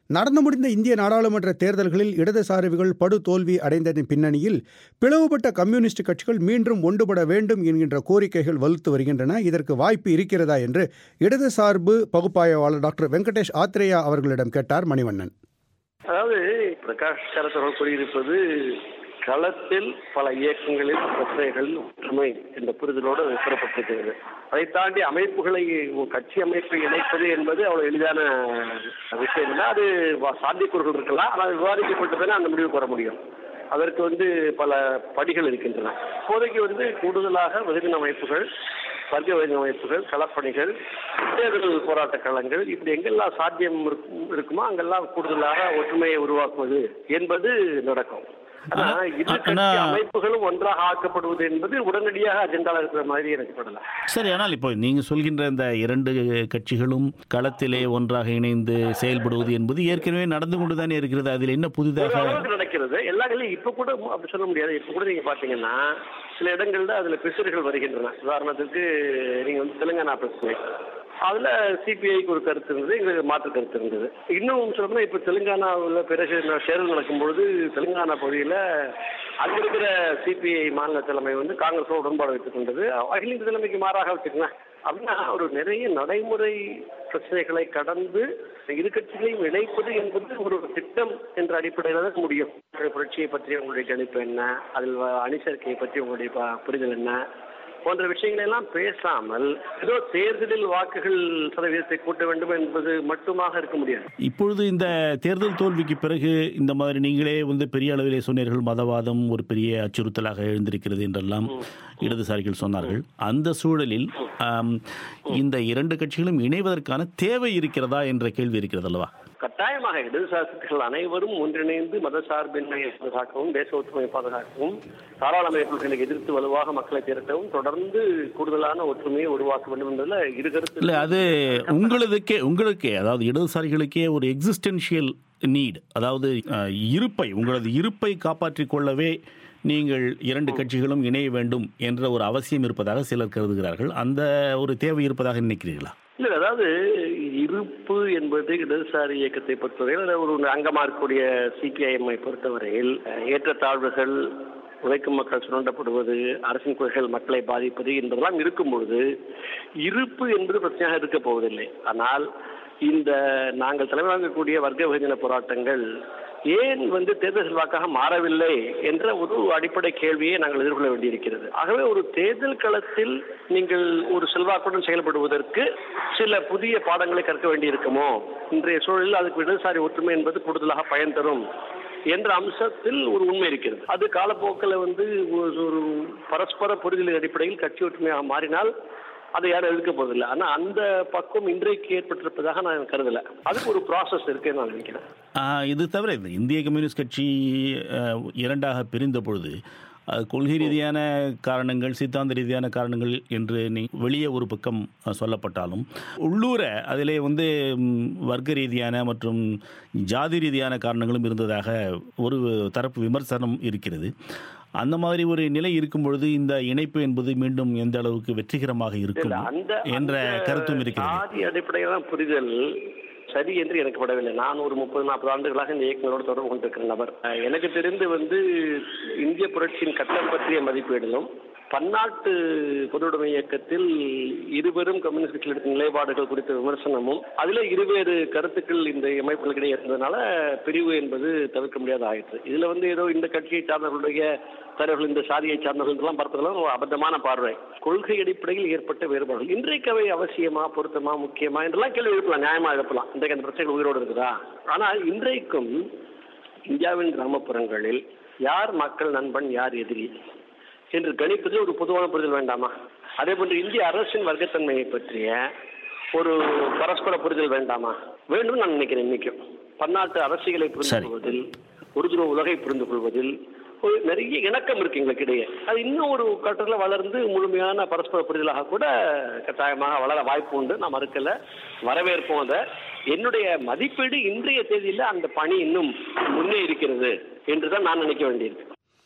நடந்து முடிந்த இந்திய நாடாளுமன்ற தேர்தல்களில் இடதுசாரிகள் படு தோல்வி அடைந்ததன் பின்னணியில் பிளவுபட்ட கம்யூனிஸ்ட் கட்சிகள் மீண்டும் ஒன்றுபட வேண்டும் என்கின்ற கோரிக்கைகள் வலுத்து வருகின்றன இதற்கு வாய்ப்பு இருக்கிறதா என்று இடதுசார்பு பகுப்பாய்வாளர் டாக்டர் வெங்கடேஷ் ஆத்ரேயா அவர்களிடம் கேட்டார் மணிவண்ணன் அதாவது பிரகாஷ் கரத் கூறியிருப்பது களத்தில் பல இயக்கங்களில் பிரச்சனைகள் ஒற்றுமை என்ற புரிதலோடு பெறப்பட்டிருக்கிறது அதை தாண்டி அமைப்புகளை கட்சி அமைப்பை இணைப்பது என்பது அவ்வளவு எளிதான விஷயம் இல்லை அது சாத்தியக்கூறுகள் இருக்கலாம் ஆனால் விவாதிக்கப்பட்டதுன்னா அந்த முடிவுக்கு வர முடியும் அதற்கு வந்து பல படிகள் இருக்கின்றன இப்போதைக்கு வந்து கூடுதலாக வெகுஜன அமைப்புகள் வர்க்க வெகுஜன அமைப்புகள் களப்பணிகள் தேர்தல் போராட்ட களங்கள் இப்படி எங்கெல்லாம் சாத்தியம் இருக்குமோ அங்கெல்லாம் கூடுதலாக ஒற்றுமையை உருவாக்குவது என்பது நடக்கும் ஆனா இரு கட்சி அமைப்புகளும் ஒன்றாக ஆக்கப்படுவது என்பது உடனடியாக அஜெண்டால இருக்கிற மாதிரி எனக்கு படல சரி ஆனால் இப்போ நீங்க சொல்கின்ற இந்த இரண்டு கட்சிகளும் களத்திலே ஒன்றாக இணைந்து செயல்படுவது என்பது ஏற்கனவே நடந்து கொண்டுதானே இருக்கிறது அதில் என்ன புதிதாக நடக்கிறது எல்லா இடங்களையும் இப்ப கூட அப்படி சொல்ல முடியாது இப்ப கூட நீங்க பாத்தீங்கன்னா சில இடங்கள்ல அதுல பிசுறுகள் வருகின்றன உதாரணத்துக்கு நீங்க வந்து தெலுங்கானா பிரச்சனை அதுல சிபிஐக்கு ஒரு கருத்து இருந்தது எங்களுக்கு மாற்று கருத்து இருந்தது இன்னும் சொல்லணும்னா இப்ப தெலுங்கானாவில் பிறகு தேர்தல் நடக்கும்பொழுது தெலுங்கானா பகுதியில் அங்க இருக்கிற சிபிஐ மாநில தலைமை வந்து காங்கிரஸோட உடன்பாடு வைத்துக் கொண்டது அகில இந்திய தலைமைக்கு மாறாக வச்சுக்கோங்களேன் அப்படின்னா ஒரு நிறைய நடைமுறை பிரச்சனைகளை கடந்து இரு கட்சிகளையும் இணைப்பது என்பது ஒரு திட்டம் என்ற அடிப்படையில் தான் முடியும் புரட்சியை பற்றி உங்களுடைய கணிப்பு என்ன அதில் அணி சேர்க்கையை பற்றி உங்களுடைய புரிதல் என்ன போன்ற விஷயங்களை எல்லாம் பேசாமல் ஏதோ தேர்தலில் வாக்குகள் சதவீதத்தை கூட்ட வேண்டும் என்பது மட்டுமாக இருக்க முடியாது இப்பொழுது இந்த தேர்தல் தோல்விக்கு பிறகு இந்த மாதிரி நீங்களே வந்து பெரிய அளவிலே சொன்னீர்கள் மதவாதம் ஒரு பெரிய அச்சுறுத்தலாக எழுந்திருக்கிறது என்றெல்லாம் இடதுசாரிகள் சொன்னார்கள் அந்த சூழலில் இந்த இரண்டு கட்சிகளும் இணைவதற்கான தேவை இருக்கிறதா என்ற கேள்வி இருக்கிறது அல்லவா கட்டாயமாக இடதுசாரிகள் அனைவரும் ஒன்றிணைந்து மத சார்பின்மையை பாதுகாக்கவும் தேச ஒற்றுமையை பாதுகாக்கவும் தாராளமய கொள்கைகளை எதிர்த்து வலுவாக மக்களை திரட்டவும் தொடர்ந்து கூடுதலான ஒற்றுமையை உருவாக்க வேண்டும் என்பதில் இரு கருத்து இல்லை அது உங்களுக்கே உங்களுக்கே அதாவது இடதுசாரிகளுக்கே ஒரு எக்ஸிஸ்டென்ஷியல் நீட் அதாவது இருப்பை உங்களது இருப்பை காப்பாற்றிக் கொள்ளவே நீங்கள் இரண்டு கட்சிகளும் இணைய வேண்டும் என்ற ஒரு அவசியம் இருப்பதாக சிலர் கருதுகிறார்கள் அந்த ஒரு தேவை இருப்பதாக நினைக்கிறீர்களா இல்லை அதாவது இருப்பு என்பது இடதுசாரி இயக்கத்தை பொறுத்தவரையில் ஒரு அங்கமாக இருக்கக்கூடிய சிபிஐஎம்ஐ பொறுத்தவரையில் ஏற்றத்தாழ்வுகள் உழைக்கும் மக்கள் சுரண்டப்படுவது அரசின் கொள்கைகள் மக்களை பாதிப்பது என்பதெல்லாம் இருக்கும் பொழுது இருப்பு என்பது பிரச்சனையாக இருக்க போவதில்லை ஆனால் இந்த நாங்கள் தலைவராகக்கூடிய வர்க்க விபஜன போராட்டங்கள் ஏன் வந்து தேர்தல் செல்வாக்காக மாறவில்லை என்ற ஒரு அடிப்படை கேள்வியை நாங்கள் எதிர்கொள்ள வேண்டியிருக்கிறது ஆகவே ஒரு தேர்தல் களத்தில் நீங்கள் ஒரு செல்வாக்குடன் செயல்படுவதற்கு சில புதிய பாடங்களை கற்க வேண்டியிருக்குமோ இன்றைய சூழலில் அதுக்கு இடதுசாரி ஒற்றுமை என்பது கூடுதலாக பயன் தரும் என்ற அம்சத்தில் ஒரு உண்மை இருக்கிறது அது காலப்போக்கில் வந்து ஒரு பரஸ்பர புரிதலின் அடிப்படையில் கட்சி ஒற்றுமையாக மாறினால் அதை யாரும் எதிர்க்க போவதில்லை ஆனால் அந்த பக்கம் இன்றைக்கு ஏற்பட்டிருப்பதாக நான் கருதல அதுக்கு ஒரு ப்ராசஸ் இருக்குன்னு நான் நினைக்கிறேன் இது தவிர இந்த இந்திய கம்யூனிஸ்ட் கட்சி இரண்டாக பிரிந்த பொழுது அது கொள்கை ரீதியான காரணங்கள் சித்தாந்த ரீதியான காரணங்கள் என்று நீ வெளியே ஒரு பக்கம் சொல்லப்பட்டாலும் உள்ளூர அதிலே வந்து வர்க்க ரீதியான மற்றும் ஜாதி ரீதியான காரணங்களும் இருந்ததாக ஒரு தரப்பு விமர்சனம் இருக்கிறது அந்த மாதிரி ஒரு நிலை இருக்கும் பொழுது இந்த இணைப்பு என்பது மீண்டும் எந்த அளவுக்கு வெற்றிகரமாக இருக்கும் என்ற கருத்தும் இருக்கிறது ஜாதி அடிப்படையிலான புரிதல் சரி என்று எனக்கு படவில்லை நான் ஒரு முப்பது நாற்பது ஆண்டுகளாக இந்த இயக்குநரோடு தொடர்பு கொண்டிருக்கிற நபர் எனக்கு தெரிந்து வந்து இந்திய புரட்சியின் கட்டம் பற்றிய மதிப்பீடுகளும் பன்னாட்டு பொதுவுடைமை இயக்கத்தில் இருவரும் கம்யூனிஸ்ட் கட்சியில் எடுத்த நிலைப்பாடுகள் குறித்த விமர்சனமும் அதில் இருவேறு கருத்துக்கள் இந்த அமைப்புகளுக்கிடையே இருந்ததுனால பிரிவு என்பது தவிர்க்க முடியாத ஆயிற்று இதுல வந்து ஏதோ இந்த கட்சியை சார்ந்தவர்களுடைய தலைவர்கள் இந்த சாதியை சார்ந்தவர்கள்லாம் பார்ப்பதெல்லாம் ஒரு அபத்தமான பார்வை கொள்கை அடிப்படையில் ஏற்பட்ட வேறுபாடுகள் இன்றைக்கு அவை அவசியமா பொருத்தமா முக்கியமா என்றெல்லாம் கேள்வி எழுப்பலாம் நியாயமா எழுப்பலாம் இன்றைக்கு அந்த பிரச்சனைகள் உயிரோடு இருக்குதா ஆனால் இன்றைக்கும் இந்தியாவின் கிராமப்புறங்களில் யார் மக்கள் நண்பன் யார் எதிரி என்று கணிப்பதில் ஒரு பொதுவான புரிதல் வேண்டாமா அதே போன்று இந்திய அரசின் வர்க்கத்தன்மையை பற்றிய ஒரு பரஸ்பர புரிதல் வேண்டாமா வேண்டும் நான் நினைக்கிறேன் இன்னைக்கும் பன்னாட்டு அரசியலை புரிந்து கொள்வதில் ஒரு உலகை புரிந்து கொள்வதில் ஒரு நிறைய இணக்கம் இருக்கு எங்களுக்கு இடையே அது இன்னும் ஒரு கட்டத்தில் வளர்ந்து முழுமையான பரஸ்பர புரிதலாக கூட கட்டாயமாக வளர வாய்ப்பு உண்டு நான் மறுக்கல வரவேற்போம் அதை என்னுடைய மதிப்பீடு இன்றைய தேதியில் அந்த பணி இன்னும் முன்னே இருக்கிறது என்றுதான் நான் நினைக்க வேண்டியிருக்கு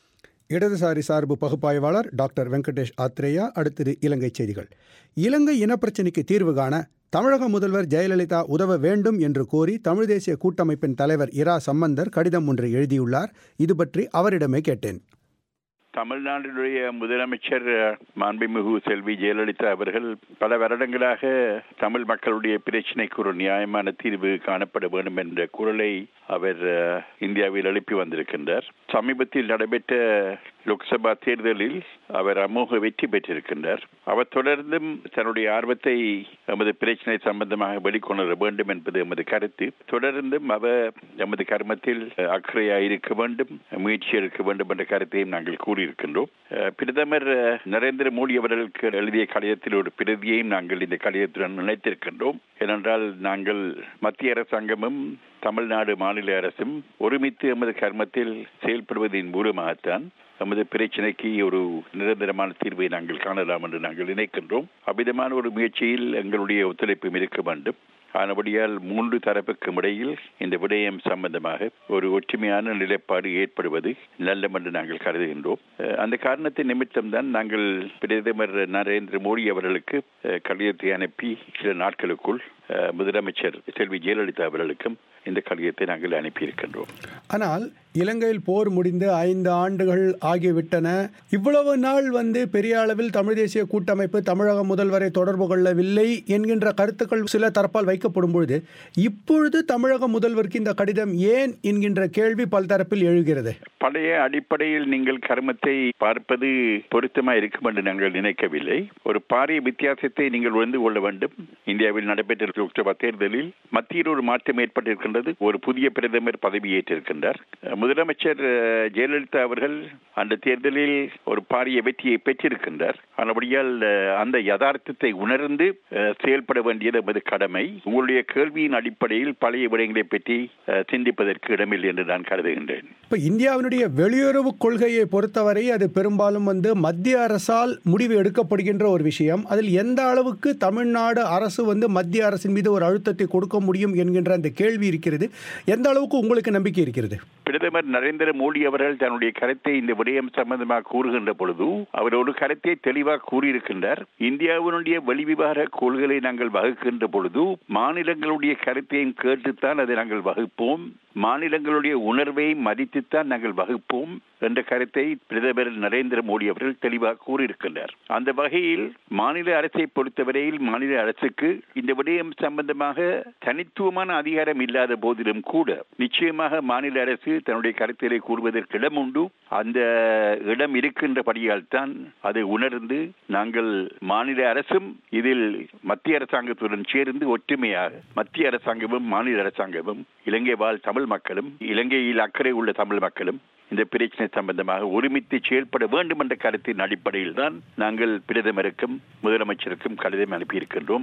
இடதுசாரி சார்பு பகுப்பாய்வாளர் டாக்டர் வெங்கடேஷ் ஆத்ரேயா அடுத்தது இலங்கை செய்திகள் இலங்கை இனப்பிரச்சினைக்கு தீர்வு காண தமிழக முதல்வர் ஜெயலலிதா உதவ வேண்டும் என்று கோரி தமிழ் தேசிய கூட்டமைப்பின் தலைவர் இரா சம்பந்தர் கடிதம் ஒன்றை எழுதியுள்ளார் இது பற்றி அவரிடமே கேட்டேன் தமிழ்நாட்டினுடைய முதலமைச்சர் மாண்புமிகு செல்வி ஜெயலலிதா அவர்கள் பல வருடங்களாக தமிழ் மக்களுடைய பிரச்சினைக்கு ஒரு நியாயமான தீர்வு காணப்பட வேண்டும் என்ற குரலை அவர் இந்தியாவில் எழுப்பி வந்திருக்கின்றார் சமீபத்தில் நடைபெற்ற லோக்சபா தேர்தலில் அவர் அமோக வெற்றி பெற்றிருக்கின்றார் அவர் தொடர்ந்தும் தன்னுடைய ஆர்வத்தை எமது பிரச்சனை சம்பந்தமாக வெளிக்கொணர வேண்டும் என்பது எமது கருத்து தொடர்ந்தும் அவர் எமது கர்மத்தில் அக்கறையாக இருக்க வேண்டும் முயற்சி எடுக்க வேண்டும் என்ற கருத்தையும் நாங்கள் கூறியிருக்கின்றோம் பிரதமர் நரேந்திர மோடி அவர்களுக்கு எழுதிய கடிதத்தில் ஒரு பிரதியையும் நாங்கள் இந்த கடிதத்துடன் நினைத்திருக்கின்றோம் ஏனென்றால் நாங்கள் மத்திய அரசாங்கமும் தமிழ்நாடு மாநில அரசும் ஒருமித்து எமது கர்மத்தில் செயல்படுவதன் மூலமாகத்தான் நமது பிரச்சனைக்கு ஒரு நிரந்தரமான தீர்வை நாங்கள் காணலாம் என்று நாங்கள் நினைக்கின்றோம் அவ்விதமான ஒரு முயற்சியில் எங்களுடைய ஒத்துழைப்பும் இருக்க வேண்டும் ஆனபடியால் மூன்று தரப்புக்கும் இடையில் இந்த விடயம் சம்பந்தமாக ஒரு ஒற்றுமையான நிலைப்பாடு ஏற்படுவது நல்லம் என்று நாங்கள் கருதுகின்றோம் அந்த காரணத்தின் நிமித்தம் தான் நாங்கள் பிரதமர் நரேந்திர மோடி அவர்களுக்கு கடிதத்தை அனுப்பி சில நாட்களுக்குள் முதலமைச்சர் செல்வி ஜெயலலிதா அவர்களுக்கும் இந்த கடிதத்தை நாங்கள் அனுப்பியிருக்கின்றோம் ஆனால் இலங்கையில் போர் முடிந்து ஐந்து ஆண்டுகள் ஆகிவிட்டன இவ்வளவு நாள் வந்து பெரிய அளவில் தமிழ் தேசிய கூட்டமைப்பு தமிழக முதல்வரை தொடர்பு கொள்ளவில்லை என்கின்ற கருத்துக்கள் சில தரப்பால் வைக்கப்படும் பொழுது இப்பொழுது தமிழக முதல்வருக்கு இந்த கடிதம் ஏன் என்கின்ற கேள்வி பல்தரப்பில் எழுகிறது பழைய அடிப்படையில் நீங்கள் கர்மத்தை பார்ப்பது பொருத்தமா இருக்கும் என்று நாங்கள் நினைக்கவில்லை ஒரு பாரிய வித்தியாசத்தை நீங்கள் உணர்ந்து கொள்ள வேண்டும் இந்தியாவில் நடைபெற்ற லோக்சபா தேர்தலில் மத்தியில் ஒரு மாற்றம் ஏற்பட்டிருக்கின்றது ஒரு புதிய பிரதமர் பதவியேற்றிருக்கின்றார் முதலமைச்சர் ஜெயலலிதா அவர்கள் அந்த தேர்தலில் ஒரு பாரிய வெற்றியை பெற்றிருக்கின்றார் ஆனபடியால் அந்த யதார்த்தத்தை உணர்ந்து செயல்பட வேண்டியது நமது கடமை உங்களுடைய கேள்வியின் அடிப்படையில் பழைய விடயங்களை பற்றி சிந்திப்பதற்கு இடமில்லை என்று நான் கருதுகின்றேன் இப்ப இந்தியாவினுடைய வெளியுறவு கொள்கையை பொறுத்தவரை அது பெரும்பாலும் வந்து மத்திய அரசால் முடிவு எடுக்கப்படுகின்ற ஒரு விஷயம் அதில் எந்த அளவுக்கு தமிழ்நாடு அரசு வந்து மத்திய அரசின் மீது ஒரு அழுத்தத்தை கொடுக்க முடியும் என்கின்ற அந்த கேள்வி இருக்கிறது எந்த அளவுக்கு உங்களுக்கு நம்பிக்கை இருக்கிறது பிரதமர் நரேந்திர மோடி அவர்கள் தன்னுடைய கருத்தை இந்த விடயம் சம்பந்தமாக கூறுகின்ற பொழுது அவர் ஒரு கருத்தை தெளிவாக கூறியிருக்கின்றார் இந்தியாவினுடைய வெளிவிவகார கொள்கைகளை நாங்கள் வகுக்கின்ற பொழுது மாநிலங்களுடைய கருத்தையும் கேட்டுத்தான் அதை நாங்கள் வகுப்போம் மாநிலங்களுடைய உணர்வை மதித்துத்தான் நாங்கள் வகுப்போம் என்ற கருத்தை பிரதமர் நரேந்திர மோடி அவர்கள் தெளிவாக கூறியிருக்கின்றார் அந்த வகையில் மாநில அரசை பொறுத்தவரையில் மாநில அரசுக்கு இந்த விடயம் சம்பந்தமாக தனித்துவமான அதிகாரம் இல்லாத போதிலும் கூட நிச்சயமாக மாநில அரசு தன்னுடைய கருத்திலே கூறுவதற்கு இடம் உண்டு அந்த இடம் இருக்கின்றபடியால் தான் அதை உணர்ந்து நாங்கள் மாநில அரசும் இதில் மத்திய அரசாங்கத்துடன் சேர்ந்து ஒற்றுமையாக மத்திய அரசாங்கமும் மாநில அரசாங்கமும் இலங்கை வாழ் தமிழ் மக்களும் இலங்கையில் அக்கறை உள்ள தமிழ் மக்களும் இந்த பிரச்சனை சம்பந்தமாக ஒருமித்து செயல்பட வேண்டும் என்ற கருத்தின் அடிப்படையில் தான் நாங்கள் பிரதமருக்கும் முதலமைச்சருக்கும் கடிதம் அனுப்பியிருக்கின்றோம்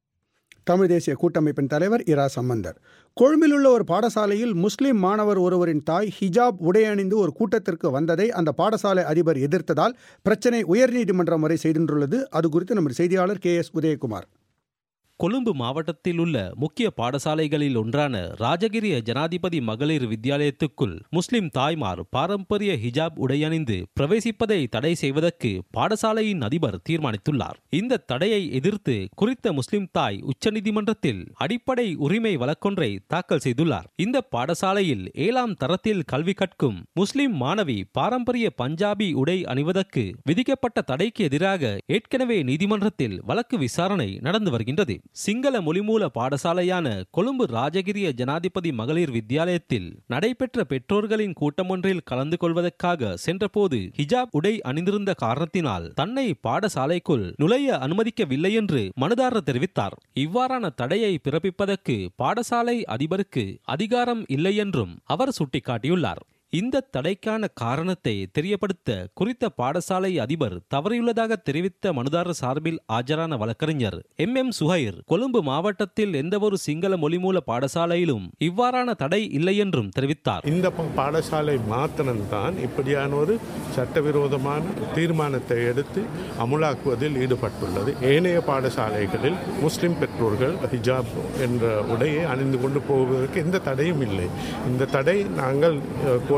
தமிழ் தேசிய கூட்டமைப்பின் தலைவர் இரா சம்பந்தர் கொழும்பில் உள்ள ஒரு பாடசாலையில் முஸ்லிம் மாணவர் ஒருவரின் தாய் ஹிஜாப் உடையணிந்து ஒரு கூட்டத்திற்கு வந்ததை அந்த பாடசாலை அதிபர் எதிர்த்ததால் பிரச்சினை உயர்நீதிமன்றம் வரை செய்துள்ளது அது குறித்து நமது செய்தியாளர் கே எஸ் உதயகுமார் கொழும்பு மாவட்டத்தில் உள்ள முக்கிய பாடசாலைகளில் ஒன்றான ராஜகிரிய ஜனாதிபதி மகளிர் வித்தியாலயத்துக்குள் முஸ்லிம் தாய்மார் பாரம்பரிய ஹிஜாப் உடையணிந்து பிரவேசிப்பதை தடை செய்வதற்கு பாடசாலையின் அதிபர் தீர்மானித்துள்ளார் இந்த தடையை எதிர்த்து குறித்த முஸ்லிம் தாய் உச்சநீதிமன்றத்தில் அடிப்படை உரிமை வழக்கொன்றை தாக்கல் செய்துள்ளார் இந்த பாடசாலையில் ஏழாம் தரத்தில் கல்வி கற்கும் முஸ்லிம் மாணவி பாரம்பரிய பஞ்சாபி உடை அணிவதற்கு விதிக்கப்பட்ட தடைக்கு எதிராக ஏற்கனவே நீதிமன்றத்தில் வழக்கு விசாரணை நடந்து வருகின்றது சிங்கள மொழிமூல பாடசாலையான கொழும்பு ராஜகிரிய ஜனாதிபதி மகளிர் வித்தியாலயத்தில் நடைபெற்ற பெற்றோர்களின் கூட்டமொன்றில் கலந்து கொள்வதற்காக சென்றபோது ஹிஜாப் உடை அணிந்திருந்த காரணத்தினால் தன்னை பாடசாலைக்குள் நுழைய அனுமதிக்கவில்லை என்று மனுதாரர் தெரிவித்தார் இவ்வாறான தடையை பிறப்பிப்பதற்கு பாடசாலை அதிபருக்கு அதிகாரம் இல்லை என்றும் அவர் சுட்டிக்காட்டியுள்ளார் இந்த தடைக்கான காரணத்தை தெரியப்படுத்த குறித்த பாடசாலை அதிபர் தவறியுள்ளதாக தெரிவித்த மனுதாரர் சார்பில் ஆஜரான வழக்கறிஞர் எம் எம் சுஹைர் கொழும்பு மாவட்டத்தில் எந்தவொரு சிங்கள மொழிமூல பாடசாலையிலும் இவ்வாறான தடை இல்லை என்றும் தெரிவித்தார் இந்த பாடசாலை மாத்திரம்தான் இப்படியான ஒரு சட்டவிரோதமான தீர்மானத்தை எடுத்து அமுலாக்குவதில் ஈடுபட்டுள்ளது ஏனைய பாடசாலைகளில் முஸ்லிம் பெற்றோர்கள் ஹிஜாப் என்ற உடையை அணிந்து கொண்டு போவதற்கு எந்த தடையும் இல்லை இந்த தடை நாங்கள்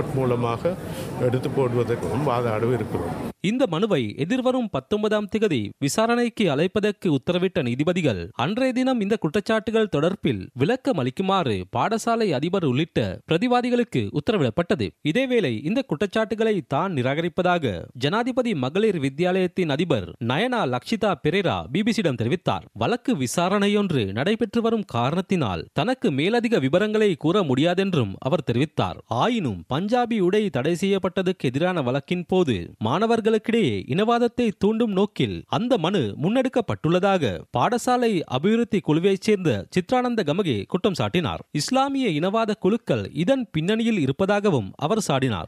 கோர்ட் மூலமாக எடுத்து போடுவதற்கும் வாதாடவும் இருக்கிறோம் இந்த மனுவை எதிர்வரும் பத்தொன்பதாம் திகதி விசாரணைக்கு அழைப்பதற்கு உத்தரவிட்ட நீதிபதிகள் அன்றைய தினம் இந்த குற்றச்சாட்டுகள் தொடர்பில் விளக்கம் அளிக்குமாறு பாடசாலை அதிபர் உள்ளிட்ட பிரதிவாதிகளுக்கு உத்தரவிடப்பட்டது இதேவேளை இந்த குற்றச்சாட்டுகளை தான் நிராகரிப்பதாக ஜனாதிபதி மகளிர் வித்தியாலயத்தின் அதிபர் நயனா லக்ஷிதா பெரேரா பிபிசியிடம் தெரிவித்தார் வழக்கு விசாரணையொன்று நடைபெற்று வரும் காரணத்தினால் தனக்கு மேலதிக விவரங்களை கூற முடியாதென்றும் அவர் தெரிவித்தார் ஆயினும் பஞ்சாபி உடை தடை செய்யப்பட்டதுக்கு எதிரான வழக்கின் போது மாணவர்களுக்கிடையே இனவாதத்தை தூண்டும் நோக்கில் அந்த மனு முன்னெடுக்கப்பட்டுள்ளதாக பாடசாலை அபிவிருத்தி குழுவைச் சேர்ந்த சித்ரானந்த கமகே குற்றம் சாட்டினார் இஸ்லாமிய இனவாத குழுக்கள் இதன் பின்னணியில் இருப்பதாகவும் அவர் சாடினார்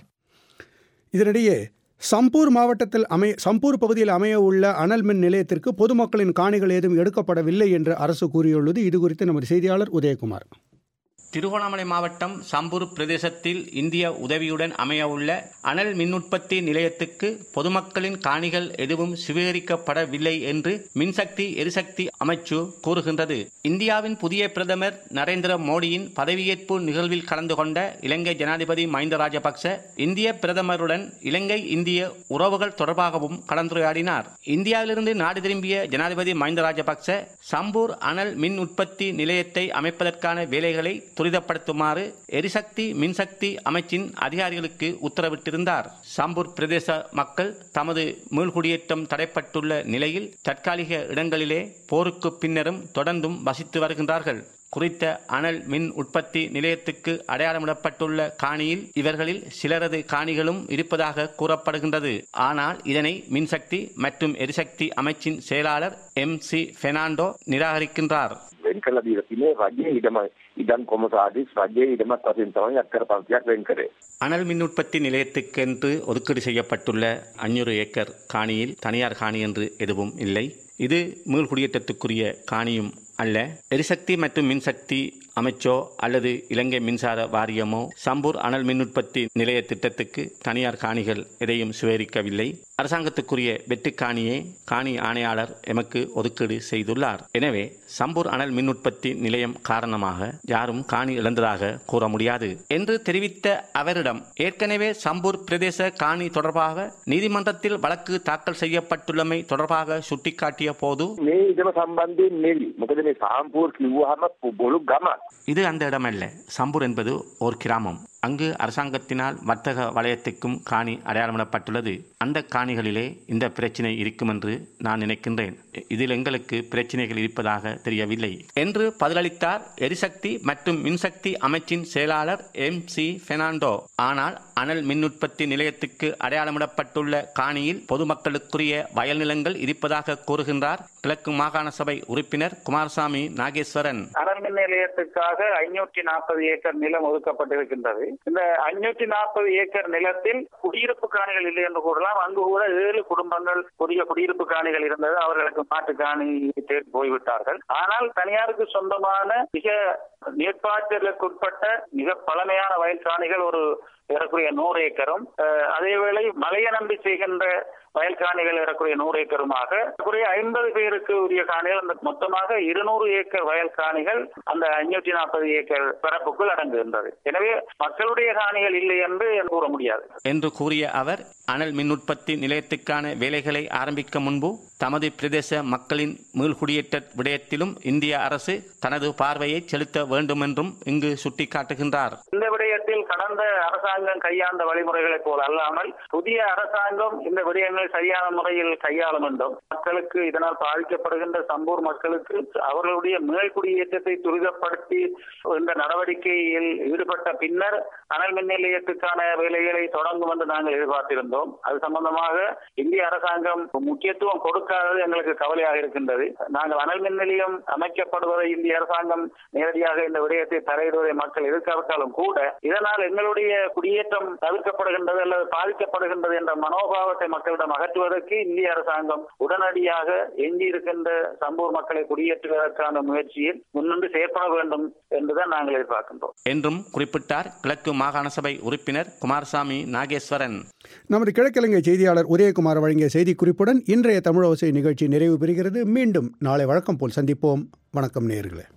இதனிடையே சம்பூர் மாவட்டத்தில் அமைய சம்பூர் பகுதியில் அமைய உள்ள அனல் மின் நிலையத்திற்கு பொதுமக்களின் காணிகள் ஏதும் எடுக்கப்படவில்லை என்று அரசு கூறியுள்ளது இது குறித்து நமது செய்தியாளர் உதயகுமார் திருகோணமலை மாவட்டம் சம்பூர் பிரதேசத்தில் இந்திய உதவியுடன் அமையவுள்ள அனல் மின் உற்பத்தி நிலையத்துக்கு பொதுமக்களின் காணிகள் எதுவும் சுவீகரிக்கப்படவில்லை என்று மின்சக்தி எரிசக்தி அமைச்சு கூறுகின்றது இந்தியாவின் புதிய பிரதமர் நரேந்திர மோடியின் பதவியேற்பு நிகழ்வில் கலந்து கொண்ட இலங்கை ஜனாதிபதி மஹிந்த ராஜபக்ச இந்திய பிரதமருடன் இலங்கை இந்திய உறவுகள் தொடர்பாகவும் கலந்துரையாடினார் இந்தியாவிலிருந்து நாடு திரும்பிய ஜனாதிபதி மஹிந்த ராஜபக்ச சம்பூர் அனல் மின் உற்பத்தி நிலையத்தை அமைப்பதற்கான வேலைகளை துரிதப்படுத்துமாறு எரிசக்தி மின்சக்தி அமைச்சின் அதிகாரிகளுக்கு உத்தரவிட்டிருந்தார் சம்பூர் பிரதேச மக்கள் தமது மீள்குடியேற்றம் தடைப்பட்டுள்ள நிலையில் தற்காலிக இடங்களிலே போருக்கு பின்னரும் தொடர்ந்தும் வசித்து வருகின்றார்கள் குறித்த அனல் மின் உற்பத்தி நிலையத்துக்கு அடையாளமிடப்பட்டுள்ள காணியில் இவர்களில் சிலரது காணிகளும் இருப்பதாக கூறப்படுகின்றது ஆனால் இதனை மின்சக்தி மற்றும் எரிசக்தி அமைச்சின் செயலாளர் எம் சி பெர்னாண்டோ நிராகரிக்கின்றார் වෙන් කළ දීලා තිනේ රජයේ ඉඩම ඉඩම් කොමසාරිස් රජයේ ඉඩමක් වශයෙන් තමයි අක්කර පන්තියක් වෙන් කරේ. அனல் மின் உற்பத்தி நிலையத்துக்கென்று ஒதுக்கீடு செய்யப்பட்டுள்ள அஞ்சூறு ஏக்கர் காணியில் தனியார் காணி என்று எதுவும் இல்லை இது மீள்குடியேற்றத்துக்குரிய காணியும் அல்ல எரிசக்தி மற்றும் மின்சக்தி அமைச்சோ அல்லது இலங்கை மின்சார வாரியமோ சம்பூர் அனல் மின் உற்பத்தி நிலைய திட்டத்துக்கு தனியார் காணிகள் எதையும் சுவீகரிக்கவில்லை அரசாங்கத்துக்குரிய வெட்டுக்காணியே காணி ஆணையாளர் எமக்கு ஒதுக்கீடு செய்துள்ளார் எனவே சம்பூர் அனல் மின் உற்பத்தி நிலையம் காரணமாக யாரும் காணி இழந்ததாக கூற முடியாது என்று தெரிவித்த அவரிடம் ஏற்கனவே சம்பூர் பிரதேச காணி தொடர்பாக நீதிமன்றத்தில் வழக்கு தாக்கல் செய்யப்பட்டுள்ளமை தொடர்பாக சுட்டிக்காட்டிய போது මේ ඉඩම සම්බන්ධයෙන් නෙවි. මොකද මේ සාම්පූර් කිව්වහම බොළු ගමක්. இது அந்த இடமல்ல சம்பூர் என்பது ஓர் கிராமம் அங்கு அரசாங்கத்தினால் வர்த்தக வலயத்துக்கும் காணி அடையாளமிடப்பட்டுள்ளது அந்த காணிகளிலே இந்த பிரச்சினை இருக்கும் என்று நான் நினைக்கின்றேன் இதில் எங்களுக்கு பிரச்சினைகள் இருப்பதாக தெரியவில்லை என்று பதிலளித்தார் எரிசக்தி மற்றும் மின்சக்தி அமைச்சின் செயலாளர் எம் சி பெர்னாண்டோ ஆனால் அனல் மின் உற்பத்தி நிலையத்துக்கு அடையாளமிடப்பட்டுள்ள காணியில் பொதுமக்களுக்குரிய வயல் நிலங்கள் இருப்பதாக கூறுகின்றார் கிழக்கு மாகாண சபை உறுப்பினர் குமாரசாமி நாகேஸ்வரன் அனல் மின் நிலையத்துக்காக ஐநூற்றி நாற்பது ஏக்கர் நிலம் ஒதுக்கப்பட்டிருக்கின்றது இந்த ஐநூற்றி நாற்பது ஏக்கர் நிலத்தில் குடியிருப்பு காணிகள் இல்லை என்று கூறலாம் அங்கு கூட ஏழு குடும்பங்கள் புதிய குடியிருப்பு காணிகள் இருந்தது அவர்களுக்கு மாட்டு காணி தேடி போய்விட்டார்கள் ஆனால் தனியாருக்கு சொந்தமான மிக நீர்ப்பாய்ச்சலுக்கு உட்பட்ட மிக பழமையான வயல் காணிகள் ஒரு ஏறக்குறைய நூறு ஏக்கரும் அஹ், அதேவேளை மலையை நம்பி செய்கின்ற வயல் காணிகள் ஏறக்குறைய நூறு ஏக்கருமாக ஏறக்குறைய ஐம்பது பேருக்கு உரிய காணிகள் அந்த மொத்தமாக இருநூறு ஏக்கர் வயல் காணிகள் அந்த ஐநூற்றி நாற்பது ஏக்கர் பரப்புக்குள் அடங்குகின்றது எனவே மக்களுடைய காணிகள் இல்லை என்று கூற முடியாது என்று கூறிய அவர் அனல் மின் உற்பத்தி நிலையத்துக்கான வேலைகளை ஆரம்பிக்க முன்பு தமது பிரதேச மக்களின் மீள்குடியேற்ற விடயத்திலும் இந்திய அரசு தனது பார்வையை செலுத்த வேண்டும் என்றும் இங்கு சுட்டிக்காட்டுகின்றார் இந்த விடயத்தில் கடந்த அரசாங்கம் கையாண்ட வழிமுறைகளைப் போல அல்லாமல் புதிய அரசாங்கம் இந்த விடயங்களை சரியான முறையில் கையாள வேண்டும் மக்களுக்கு இதனால் பாதிக்கப்படுகின்ற சம்பூர் மக்களுக்கு அவர்களுடைய மேல்குடியேற்றத்தை துரிதப்படுத்தி இந்த நடவடிக்கையில் ஈடுபட்ட பின்னர் அனல் மின் நிலையத்துக்கான வேலைகளை தொடங்கும் என்று நாங்கள் எதிர்பார்த்திருந்தோம் அது சம்பந்தமாக இந்திய அரசாங்கம் முக்கியத்துவம் கொடுக்காதது எங்களுக்கு கவலையாக இருக்கின்றது நாங்கள் அனல் மின் நிலையம் அமைக்கப்படுவதை இந்திய அரசாங்கம் நேரடியாக இந்த விடயத்தை தலையிடுவதை மக்கள் எதிர்க்காவிட்டாலும் கூட இதனால் எங்களுடைய குடியேற்றம் தவிர்க்கப்படுகின்றது அல்லது பாதிக்கப்படுகின்றது என்ற மனோபாவத்தை மக்களிடம் அகற்றுவதற்கு இந்திய அரசாங்கம் உடனடியாக எஞ்சியிருக்கின்ற சம்பூர் மக்களை குடியேற்றுவதற்கான முயற்சியில் முன்னின்று செயற்பட வேண்டும் என்றுதான் நாங்கள் எதிர்பார்க்கின்றோம் என்றும் குறிப்பிட்டார் கிழக்கு மாகாண சபை உறுப்பினர் குமாரசாமி நாகேஸ்வரன் நமது கிழக்கிழங்கை செய்தியாளர் உதயகுமார் வழங்கிய செய்திக்குறிப்புடன் இன்றைய தமிழோசை நிகழ்ச்சி நிறைவு பெறுகிறது மீண்டும் நாளை வழக்கம் போல் சந்திப்போம் வணக்கம் நேயர்களே